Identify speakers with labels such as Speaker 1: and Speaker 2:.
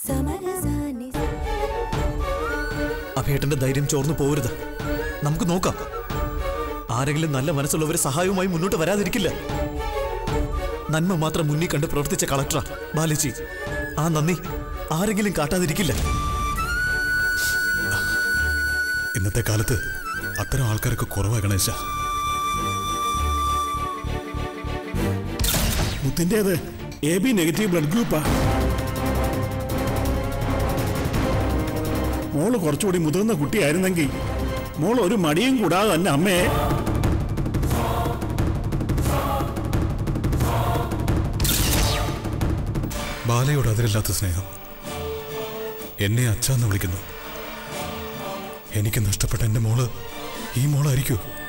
Speaker 1: സമരസാനി
Speaker 2: അഭേട്ടന്റെ ധൈര്യം ചോർന്നു പോകരുത് നമുക്ക് നോക്കാം ആരെങ്കിലും നല്ല മനസ്സുള്ളവരെ സഹായവുമായി മുന്നോട്ട് വരാതിരിക്കില്ല നന്മ മാത്രം മുന്നിൽ കണ്ട് പ്രവർത്തിച്ച കളക്ടറാ ബാലജി ആ നന്ദി ആരെങ്കിലും കാട്ടാതിരിക്കില്ല
Speaker 3: ഇന്നത്തെ കാലത്ത് അത്തരം ആൾക്കാരൊക്കെ കുറവാണ് ഗണേശ
Speaker 4: മുത്തിൻ്റേത് എ ബി നെഗറ്റീവ് ബ്ലഡ് ഗ്രൂപ്പാ മോള് കുറച്ചുകൂടി മുതിർന്ന കുട്ടിയായിരുന്നെങ്കിൽ മോൾ ഒരു മടിയും കൂടാതെ തന്നെ അമ്മയെ
Speaker 3: ബാലയോട് അതിരില്ലാത്ത സ്നേഹം എന്നെ അച്ഛന്ന് വിളിക്കുന്നു എനിക്ക് നഷ്ടപ്പെട്ട എന്റെ മോള് ഈ മോളായിരിക്കൂ